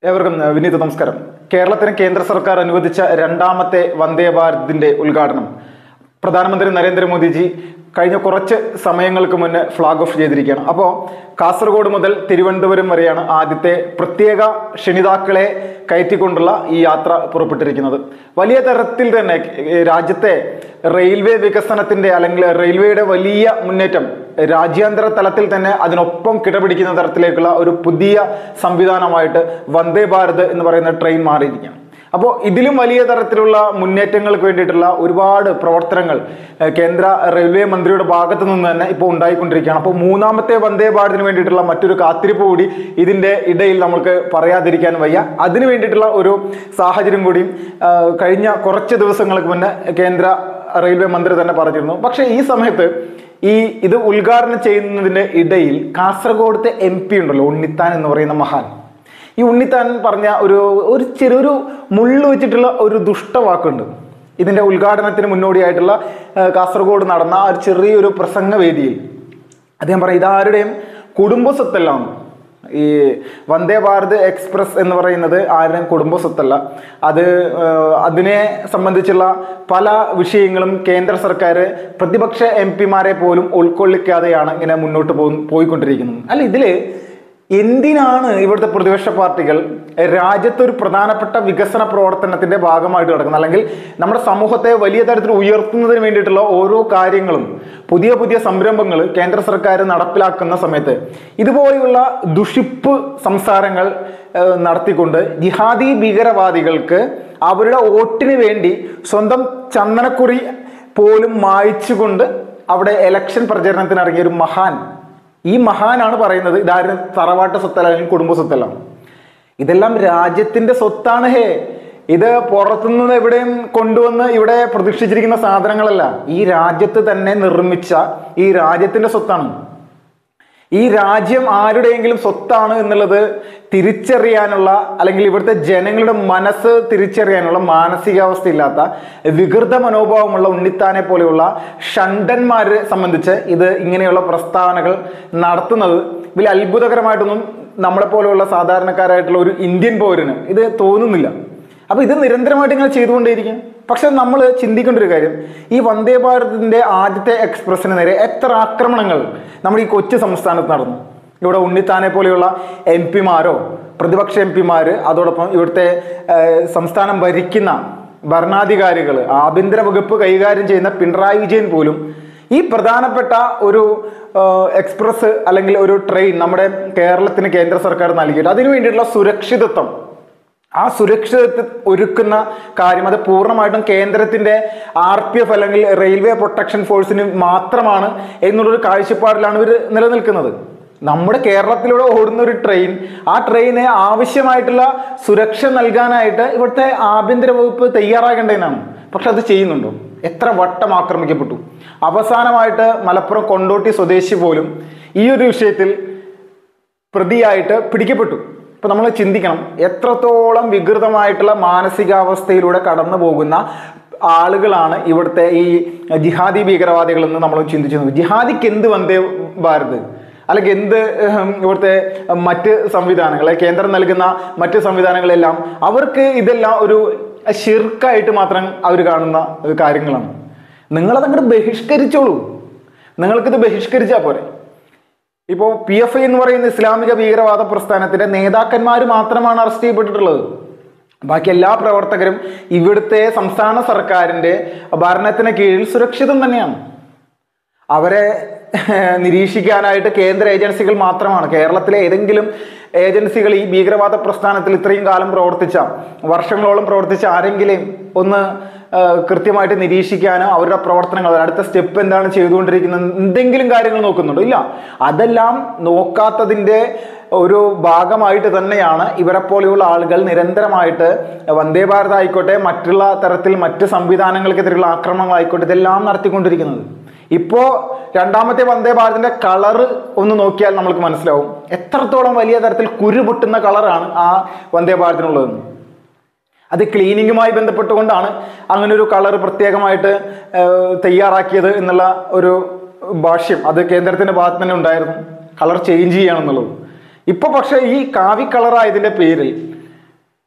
ഏവർക്കും ഏഹ്, വിനീത നമസ്കാരം കേരളത്തിന് കേന്ദ്ര സർക്കാർ അനുവദിച്ച രണ്ടാമത്തെ വന്ദേ ഭാരതിന്റെ ഉദ്ഘാടനം പ്രധാനമന്ത്രി നരേന്ദ്രമോദിജി കഴിഞ്ഞ കുറച്ച് സമയങ്ങൾക്ക് മുന്നേ ഫ്ലാഗ് ഓഫ് ചെയ്തിരിക്കുകയാണ് അപ്പോൾ കാസർഗോഡ് മുതൽ തിരുവനന്തപുരം വരെയാണ് ആദ്യത്തെ പ്രത്യേക ക്ഷണിതാക്കളെ കയറ്റിക്കൊണ്ടുള്ള ഈ യാത്ര പുറപ്പെട്ടിരിക്കുന്നത് വലിയ തരത്തിൽ തന്നെ ഏഹ്, രാജ്യത്തെ റെയിൽവേ വികസനത്തിന്റെ അല്ലെങ്കിൽ റെയിൽവേയുടെ വലിയ മുന്നേറ്റം രാജ്യാന്തര തലത്തിൽ തന്നെ അതിനൊപ്പം കിടപിടിക്കുന്ന തരത്തിലേക്കുള്ള ഒരു പുതിയ സംവിധാനമായിട്ട് വന്ദേ ഭാരത് എന്ന് പറയുന്ന ട്രെയിൻ മാറിയിരിക്കുകയാണ് അപ്പോൾ ഇതിലും വലിയ തരത്തിലുള്ള മുന്നേറ്റങ്ങൾക്ക് വേണ്ടിയിട്ടുള്ള ഒരുപാട് പ്രവർത്തനങ്ങൾ ഏഹ്, കേന്ദ്ര റെയിൽവേ മന്ത്രിയുടെ ഭാഗത്തു നിന്ന് തന്നെ ഇപ്പോൾ ഉണ്ടായിക്കൊണ്ടിരിക്കുകയാണ് അപ്പോൾ മൂന്നാമത്തെ വന്ദേ ഭാരതിന് വേണ്ടിയിട്ടുള്ള മറ്റൊരു കാത്തിരിപ്പ് കൂടി ഇതിന്റെ ഇടയിൽ നമുക്ക് പറയാതിരിക്കാൻ വയ്യ അതിന് വേണ്ടിയിട്ടുള്ള ഒരു സാഹചര്യം കൂടിയും ഏഹ്, കഴിഞ്ഞ കുറച്ച് ദിവസങ്ങൾക്ക് മുന്നേ കേന്ദ്ര റെയിൽവേ മന്ത്രി തന്നെ പറഞ്ഞിരുന്നു പക്ഷേ ഈ സമയത്ത് ഈ ഇത് ഉദ്ഘാടനം ചെയ്യുന്നതിന്റെ ഇടയിൽ കാസർഗോഡത്തെ എം പി ഉണ്ടല്ലോ ഉണ്ണിത്താൻ എന്ന് പറയുന്ന മഹാൻ ഈ ഉണ്ണിത്താൻ പറഞ്ഞ ഒരു ഒരു ചെറിയൊരു മുള്ളു വെച്ചിട്ടുള്ള ഒരു ദുഷ്ടവാക്കുണ്ട് ഇതിന്റെ ഉദ്ഘാടനത്തിന് മുന്നോടിയായിട്ടുള്ള ആ, കാസർഗോഡ് നടന്ന ആ ഒരു ചെറിയൊരു പ്രസംഗവേദിയിൽ അദ്ദേഹം പറയും ഇതാരുടെയും കുടുംബ സ്വത്തെല്ലാം ഈ വന്ദേ ഭാരത് എക്സ്പ്രസ് എന്ന് പറയുന്നത് ആരുടെയും കുടുംബ സ്വത്തല്ല അത് ആ, അതിനെ സംബന്ധിച്ചുള്ള പല വിഷയങ്ങളും കേന്ദ്ര സർക്കാർ പ്രതിപക്ഷ എം പിമാരെ പോലും ഉൾക്കൊള്ളിക്കാതെയാണ് ഇങ്ങനെ മുന്നോട്ട് പോ പോയിക്കൊണ്ടിരിക്കുന്നത് അല്ല ഇതില് എന്തിനാണ് ഇവിടുത്തെ പ്രതിപക്ഷ പാർട്ടികൾ രാജ്യത്ത് ഒരു പ്രധാനപ്പെട്ട വികസന പ്രവർത്തനത്തിന്റെ ഭാഗമായിട്ട് കിടക്കുന്നത് അല്ലെങ്കിൽ നമ്മുടെ സമൂഹത്തെ വലിയ തരത്തിൽ ഉയർത്തുന്നതിന് വേണ്ടിയിട്ടുള്ള ഓരോ കാര്യങ്ങളും പുതിയ പുതിയ സംരംഭങ്ങൾ കേന്ദ്ര സർക്കാർ നടപ്പിലാക്കുന്ന സമയത്ത് ഇതുപോലെയുള്ള ദുഷിപ്പ് സംസാരങ്ങൾ ഏഹ്, നടത്തിക്കൊണ്ട് ജിഹാദി ഭീകരവാദികൾക്ക് അവരുടെ വോട്ടിന് വേണ്ടി സ്വന്തം ചന്ദനക്കുറി പോലും മായ്ച്ചുകൊണ്ട് അവിടെ എലക്ഷൻ പ്രചരണത്തിന് ഇറങ്ങിയ ഒരു മഹാൻ ഈ മഹാനാണ് പറയുന്നത് ഇതാരും തറവാട്ട് സ്വത്തല്ല അല്ലെങ്കിൽ കുടുംബ സ്വത്തല്ല ഇതെല്ലാം രാജ്യത്തിന്റെ സ്വത്താണ് ഹേ ഇത് പുറത്തുനിന്ന് എവിടെയും കൊണ്ടുവന്ന് ഇവിടെ പ്രതീക്ഷിച്ചിരിക്കുന്ന സാധനങ്ങളല്ല ഈ രാജ്യത്ത് തന്നെ നിർമ്മിച്ച ഈ രാജ്യത്തിന്റെ സ്വത്താണ് ഈ രാജ്യം ആരുടെയെങ്കിലും സ്വത്താണ് എന്നുള്ളത് തിരിച്ചറിയാനുള്ള അല്ലെങ്കിൽ ഇവിടുത്തെ ജനങ്ങളുടെ മനസ്സ് തിരിച്ചറിയാനുള്ള മാനസികാവസ്ഥ ഇല്ലാത്ത വികൃത മനോഭാവമുള്ള ഉണ്ണിത്താനെ പോലെയുള്ള ഷണ്ടന്മാരെ സംബന്ധിച്ച് ഇത് ഇങ്ങനെയുള്ള പ്രസ്താവനകൾ നടത്തുന്നത് വലിയ അത്ഭുതകരമായിട്ടൊന്നും നമ്മളെ പോലെയുള്ള സാധാരണക്കാരായിട്ടുള്ള ഒരു ഇന്ത്യൻ പൗരന് ഇത് തോന്നുന്നില്ല അപ്പൊ ഇത് നിരന്തരമായിട്ട് ഇങ്ങനെ ചെയ്തുകൊണ്ടേയിരിക്കും പക്ഷെ നമ്മൾ ചിന്തിക്കേണ്ട ഒരു കാര്യം ഈ വന്ദേ ഭാരതിന്റെ ആദ്യത്തെ എക്സ്പ്രസിന് നേരെ എത്ര ആക്രമണങ്ങൾ നമ്മുടെ ഈ കൊച്ചു സംസ്ഥാനത്ത് നടന്നു ഇവിടെ ഉണ്ണിത്താനെ പോലെയുള്ള എം പിമാരോ പ്രതിപക്ഷ എം പിമാര് അതോടൊപ്പം ഇവിടുത്തെ ഏഹ്, സംസ്ഥാനം ഭരിക്കുന്ന ഭരണാധികാരികൾ ആഭ്യന്തര വകുപ്പ് കൈകാര്യം ചെയ്യുന്ന പിണറായി വിജയൻ പോലും ഈ പ്രധാനപ്പെട്ട ഒരു ഏഹ്, എക്സ്പ്രസ് അല്ലെങ്കിൽ ഒരു ട്രെയിൻ നമ്മുടെ കേരളത്തിന് കേന്ദ്ര സർക്കാർ നൽകിയിട്ട് അതിനു വേണ്ടിയിട്ടുള്ള സുരക്ഷിതത്വം ആ സുരക്ഷിതത്വം ഒരുക്കുന്ന കാര്യം അത് പൂർണ്ണമായിട്ടും കേന്ദ്രത്തിന്റെ ആർ പി എഫ് അല്ലെങ്കിൽ റെയിൽവേ പ്രൊട്ടക്ഷൻ ഫോഴ്സിന് മാത്രമാണ് എന്നുള്ളൊരു കാഴ്ചപ്പാടിലാണ് ഇവർ നിലനിൽക്കുന്നത് നമ്മുടെ കേരളത്തിലൂടെ ഓടുന്ന ഒരു ട്രെയിൻ ആ ട്രെയിന് ആവശ്യമായിട്ടുള്ള സുരക്ഷ നൽകാനായിട്ട് ഇവിടുത്തെ ആഭ്യന്തര വകുപ്പ് തയ്യാറാകേണ്ടതിനാണ് പക്ഷെ അത് ചെയ്യുന്നുണ്ടോ എത്ര വട്ടം ആക്രമിക്കപ്പെട്ടു അവസാനമായിട്ട് മലപ്പുറം കൊണ്ടോട്ടി സ്വദേശി പോലും ഈ ഒരു വിഷയത്തിൽ പ്രതിയായിട്ട് പിടിക്കപ്പെട്ടു ഇപ്പൊ നമ്മൾ ചിന്തിക്കണം എത്രത്തോളം വികൃതമായിട്ടുള്ള മാനസികാവസ്ഥയിലൂടെ കടന്നു പോകുന്ന ആളുകളാണ് ഇവിടുത്തെ ഈ ജിഹാദി ഭീകരവാദികൾ എന്ന് നമ്മൾ ചിന്തിച്ചു നോക്കും ജിഹാദിക്ക് എന്ത് വന്ദേ ഭാരത് അല്ലെങ്കിൽ എന്ത് ഉം, ഇവിടുത്തെ മറ്റ് സംവിധാനങ്ങൾ കേന്ദ്രം നൽകുന്ന മറ്റ് സംവിധാനങ്ങളെല്ലാം അവർക്ക് ഇതെല്ലാം ഒരു ഷിർക്കായിട്ട് മാത്രം അവർ കാണുന്ന കാര്യങ്ങളാണ് നിങ്ങളതങ്ങോട്ട് ബഹിഷ്കരിച്ചോളൂ നിങ്ങൾക്കിത് ബഹിഷ്കരിച്ചാൽ പോരെ ഇപ്പോൾ പി എഫ് ഐ എന്ന് പറയുന്ന ഇസ്ലാമിക ഭീകരവാദ പ്രസ്ഥാനത്തിന്റെ നേതാക്കന്മാർ മാത്രമാണ് അറസ്റ്റ് ചെയ്യപ്പെട്ടിട്ടുള്ളത് ബാക്കി എല്ലാ പ്രവർത്തകരും ഇവിടുത്തെ സംസ്ഥാന സർക്കാരിന്റെ ഭരണത്തിന് കീഴിൽ സുരക്ഷിതം തന്നെയാണ് അവരെ നിരീക്ഷിക്കാനായിട്ട് കേന്ദ്ര ഏജൻസികൾ മാത്രമാണ് കേരളത്തിലെ ഏതെങ്കിലും ഏജൻസികൾ ഈ ഭീകരവാദ പ്രസ്ഥാനത്തിൽ ഇത്രയും കാലം പ്രവർത്തിച്ച വർഷങ്ങളോളം പ്രവർത്തിച്ച ആരെങ്കിലും ഒന്ന് ആ, കൃത്യമായിട്ട് നിരീക്ഷിക്കാനോ അവരുടെ പ്രവർത്തനങ്ങൾ അടുത്ത സ്റ്റെപ്പ് എന്താണ് ചെയ്തുകൊണ്ടിരിക്കുന്നത് എന്തെങ്കിലും കാര്യങ്ങൾ നോക്കുന്നുണ്ടോ ഇല്ല അതെല്ലാം നോക്കാത്തതിന്റെ ഒരു ഭാഗമായിട്ട് തന്നെയാണ് ഇവരെ പോലെയുള്ള ആളുകൾ നിരന്തരമായിട്ട് വന്ദേ ഭാരത് ആയിക്കോട്ടെ മറ്റുള്ള തരത്തിൽ മറ്റ് സംവിധാനങ്ങൾക്കെതിരെയുള്ള ആക്രമണങ്ങളായിക്കോട്ടെ ഇതെല്ലാം നടത്തിക്കൊണ്ടിരിക്കുന്നത് ഇപ്പോ രണ്ടാമത്തെ വന്ദേ ഭാരതിന്റെ കളറ് ഒന്ന് നോക്കിയാൽ നമുക്ക് മനസ്സിലാവും എത്രത്തോളം വലിയ തരത്തിൽ കുരു പൊട്ടുന്ന കളറാണ് ആ വന്ദേ ഭാരതിനുള്ളതെന്ന് അത് ക്ലീനിങ്ങുമായി ബന്ധപ്പെട്ടുകൊണ്ടാണ് അങ്ങനെ ഒരു കളർ പ്രത്യേകമായിട്ട് ഏഹ്, തയ്യാറാക്കിയത് എന്നുള്ള ഒരു ഭാഷ്യം അത് കേന്ദ്രത്തിന്റെ ഭാഗത്ത് തന്നെ ഉണ്ടായിരുന്നു കളർ ചേഞ്ച് ചെയ്യണം എന്നുള്ളത് ഇപ്പൊ പക്ഷേ ഈ കാവി കളറായതിന്റെ പേരിൽ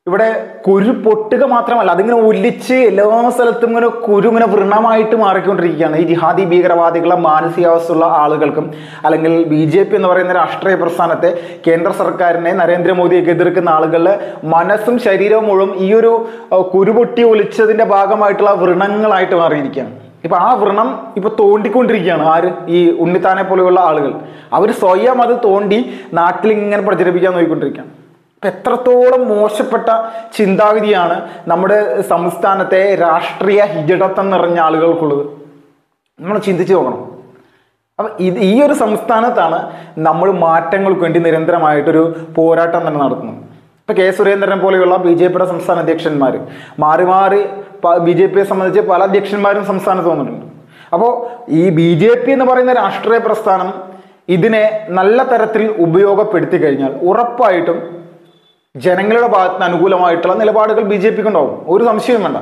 ഇവിടെ കുരു പൊട്ടുക മാത്രമല്ല അതിങ്ങനെ ഒലിച്ച് എല്ലാ സ്ഥലത്തും ഇങ്ങനെ കുരു ഇങ്ങനെ വൃണമായിട്ട് മാറിക്കൊണ്ടിരിക്കുകയാണ് ഈ ജിഹാദി ഭീകരവാദികളെ മാനസികാവസ്ഥയുള്ള ആളുകൾക്കും അല്ലെങ്കിൽ ബി ജെ പി എന്ന് പറയുന്ന രാഷ്ട്രീയ പ്രസ്ഥാനത്തെ കേന്ദ്ര സർക്കാരിനെ നരേന്ദ്രമോദിയൊക്കെ എതിർക്കുന്ന ആളുകളുടെ മനസ്സും ശരീരവും മുഴുവൻ ഈ ഒരു അഹ്, കുരു പൊട്ടി ഒലിച്ചതിന്റെ ഭാഗമായിട്ടുള്ള വൃണങ്ങളായിട്ട് മാറിയിരിക്കുകയാണ് ഇപ്പൊ ആ വ്രണം ഇപ്പൊ തോണ്ടിക്കൊണ്ടിരിക്കുകയാണ് ആര് ഈ ഉണ്ണിത്താനെ പോലെയുള്ള ആളുകൾ അവർ സ്വയം അത് തോണ്ടി നാട്ടിൽ ഇങ്ങനെ പ്രചരിപ്പിക്കാൻ നോക്കിക്കൊണ്ടിരിക്കുകയാണ് ഇപ്പൊ എത്രത്തോളം മോശപ്പെട്ട ചിന്താഗതിയാണ് നമ്മുടെ സംസ്ഥാനത്തെ രാഷ്ട്രീയ ഹിജടത്തം നിറഞ്ഞ ആളുകൾക്കുള്ളത് നമ്മൾ ചിന്തിച്ചു നോക്കണം അപ്പം ഇത് ഈ ഒരു സംസ്ഥാനത്താണ് നമ്മൾ മാറ്റങ്ങൾക്ക് വേണ്ടി നിരന്തരമായിട്ടൊരു പോരാട്ടം തന്നെ നടത്തുന്നത് ഇപ്പൊ കെ സുരേന്ദ്രനെ പോലെയുള്ള ബി ജെ പിയുടെ സംസ്ഥാന അധ്യക്ഷന്മാർ മാറി മാറി ബി ജെ പിയെ സംബന്ധിച്ച് പല അധ്യക്ഷന്മാരും സംസ്ഥാനത്ത് വന്നിട്ടുണ്ട് അപ്പോൾ ഈ ബി ജെ പി എന്ന് പറയുന്ന രാഷ്ട്രീയ പ്രസ്ഥാനം ഇതിനെ നല്ല തരത്തിൽ ഉപയോഗപ്പെടുത്തി കഴിഞ്ഞാൽ ഉറപ്പായിട്ടും ജനങ്ങളുടെ ഭാഗത്ത് നിന്ന് അനുകൂലമായിട്ടുള്ള നിലപാടുകൾ ബി ജെ പിക്ക് ഉണ്ടാവും ഒരു സംശയവും വേണ്ട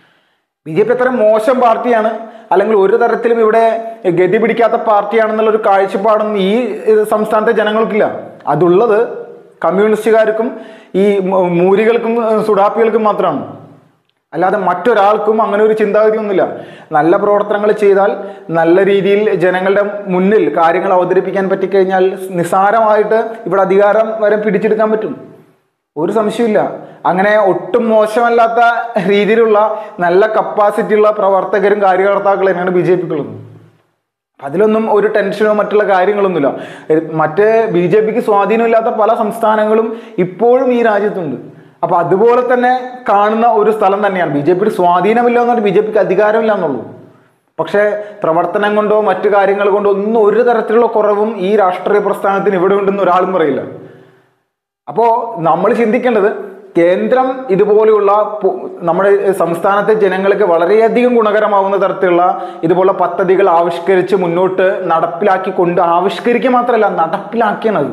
ബി ജെ പി അത്ര മോശം പാർട്ടിയാണ് അല്ലെങ്കിൽ ഒരു തരത്തിലും ഇവിടെ ഗതി പിടിക്കാത്ത പാർട്ടിയാണെന്നുള്ള ഒരു കാഴ്ചപ്പാടൊന്നും ഈ ഏഹ്, സംസ്ഥാനത്തെ ജനങ്ങൾക്കില്ല അതുള്ളത് കമ്മ്യൂണിസ്റ്റുകാർക്കും ഈ മ- മൂരികൾക്കും ഏഹ്, സുഡാപ്പികൾക്കും മാത്രമാണ് അല്ലാതെ മറ്റൊരാൾക്കും അങ്ങനെ ഒരു ചിന്താഗതി ഒന്നുമില്ല നല്ല പ്രവർത്തനങ്ങൾ ചെയ്താൽ നല്ല രീതിയിൽ ജനങ്ങളുടെ മുന്നിൽ കാര്യങ്ങൾ അവതരിപ്പിക്കാൻ പറ്റിക്കഴിഞ്ഞാൽ നിസ്സാരമായിട്ട് ഇവിടെ അധികാരം വരെ പിടിച്ചെടുക്കാൻ പറ്റും ഒരു സംശയമില്ല അങ്ങനെ ഒട്ടും മോശമല്ലാത്ത രീതിയിലുള്ള നല്ല കപ്പാസിറ്റി ഉള്ള പ്രവർത്തകരും കാര്യകർത്താക്കളും തന്നെയാണ് ബി ജെ പിക്കുള്ളത് അതിലൊന്നും ഒരു ടെൻഷനോ മറ്റുള്ള കാര്യങ്ങളൊന്നുമില്ല എ, മറ്റ് ബി ജെ പിക്ക് സ്വാധീനമില്ലാത്ത പല സംസ്ഥാനങ്ങളും ഇപ്പോഴും ഈ രാജ്യത്തുണ്ട് അപ്പൊ അതുപോലെ തന്നെ കാണുന്ന ഒരു സ്ഥലം തന്നെയാണ് ബി ജെ പിക്ക് സ്വാധീനമില്ല എന്നുകൊണ്ട് ബി ജെ പിക്ക് അധികാരമില്ല എന്നുള്ളൂ പക്ഷേ പ്രവർത്തനം കൊണ്ടോ മറ്റു കാര്യങ്ങൾ കൊണ്ടോ ഒന്നും ഒരു തരത്തിലുള്ള കുറവും ഈ രാഷ്ട്രീയ പ്രസ്ഥാനത്തിന് ഇവിടെ ഉണ്ടെന്ന് ഒരാളും പറയില്ല അപ്പോൾ നമ്മൾ ചിന്തിക്കേണ്ടത് കേന്ദ്രം ഇതുപോലെയുള്ള പു- നമ്മുടെ സംസ്ഥാനത്തെ ജനങ്ങൾക്ക് വളരെയധികം ഗുണകരമാവുന്ന തരത്തിലുള്ള ഇതുപോലുള്ള പദ്ധതികൾ ആവിഷ്കരിച്ച് മുന്നോട്ട് നടപ്പിലാക്കി കൊണ്ട് ആവിഷ്കരിക്കുക മാത്രമല്ല നടപ്പിലാക്കിയണത്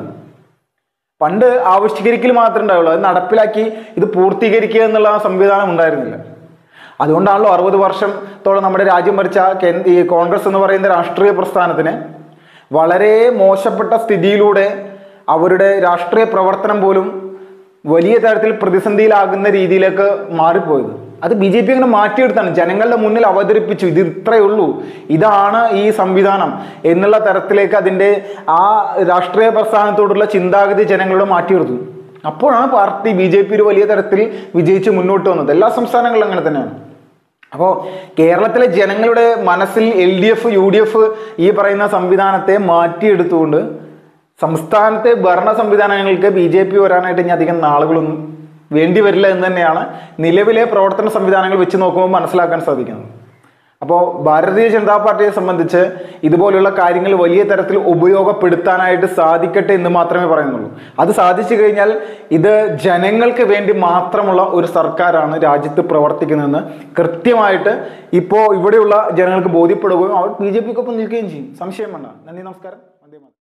പണ്ട് ആവിഷ്കരിക്കൽ മാത്രമേ ഉണ്ടാവുള്ളൂ അത് നടപ്പിലാക്കി ഇത് പൂർത്തീകരിക്കുക എന്നുള്ള സംവിധാനം ഉണ്ടായിരുന്നില്ല അതുകൊണ്ടാണല്ലോ അറുപത് വർഷത്തോളം നമ്മുടെ രാജ്യം ഭരിച്ച കേ- ഈ കോൺഗ്രസ് എന്ന് പറയുന്ന രാഷ്ട്രീയ പ്രസ്ഥാനത്തിന് വളരെ മോശപ്പെട്ട സ്ഥിതിയിലൂടെ അവരുടെ രാഷ്ട്രീയ പ്രവർത്തനം പോലും വലിയ തരത്തിൽ പ്രതിസന്ധിയിലാകുന്ന രീതിയിലേക്ക് മാറിപ്പോയത് അത് ബി ജെ പി അങ്ങനെ മാറ്റിയെടുത്താണ് ജനങ്ങളുടെ മുന്നിൽ അവതരിപ്പിച്ചു ഇത് ഇത്രയേ ഉള്ളൂ ഇതാണ് ഈ സംവിധാനം എന്നുള്ള തരത്തിലേക്ക് അതിൻ്റെ ആ രാഷ്ട്രീയ പ്രസ്ഥാനത്തോടുള്ള ചിന്താഗതി ജനങ്ങളോട് മാറ്റിയെടുത്തു അപ്പോഴാണ് പാർട്ടി ബി ജെ പി ഒരു വലിയ തരത്തിൽ വിജയിച്ച് മുന്നോട്ട് വന്നത് എല്ലാ സംസ്ഥാനങ്ങളിലും അങ്ങനെ തന്നെയാണ് അപ്പോൾ കേരളത്തിലെ ജനങ്ങളുടെ മനസ്സിൽ L D F U D F ഈ പറയുന്ന സംവിധാനത്തെ മാറ്റിയെടുത്തുകൊണ്ട് സംസ്ഥാനത്തെ ഭരണ സംവിധാനങ്ങൾക്ക് ബി ജെ പി വരാനായിട്ട് ഇനി അധികം നാളുകളൊന്നും വേണ്ടി വരില്ല എന്ന് തന്നെയാണ് നിലവിലെ പ്രവർത്തന സംവിധാനങ്ങൾ വെച്ച് നോക്കുമ്പോൾ മനസ്സിലാക്കാൻ സാധിക്കുന്നത് അപ്പോൾ ഭാരതീയ ജനതാ പാർട്ടിയെ സംബന്ധിച്ച് ഇതുപോലുള്ള കാര്യങ്ങൾ വലിയ തരത്തിൽ ഉപയോഗപ്പെടുത്താനായിട്ട് സാധിക്കട്ടെ എന്ന് മാത്രമേ പറയുന്നുള്ളൂ അത് സാധിച്ചു കഴിഞ്ഞാൽ ഇത് ജനങ്ങൾക്ക് വേണ്ടി മാത്രമുള്ള ഒരു സർക്കാരാണ് രാജ്യത്ത് പ്രവർത്തിക്കുന്നതെന്ന് കൃത്യമായിട്ട് ഇപ്പോൾ ഇവിടെയുള്ള ജനങ്ങൾക്ക് ബോധ്യപ്പെടുകയും അവർ ബി ജെ പിക്കൊപ്പം നിൽക്കുകയും ചെയ്യും സംശയം വേണ്ട നന്ദി നമസ്കാരം വന്ദേ മാതരം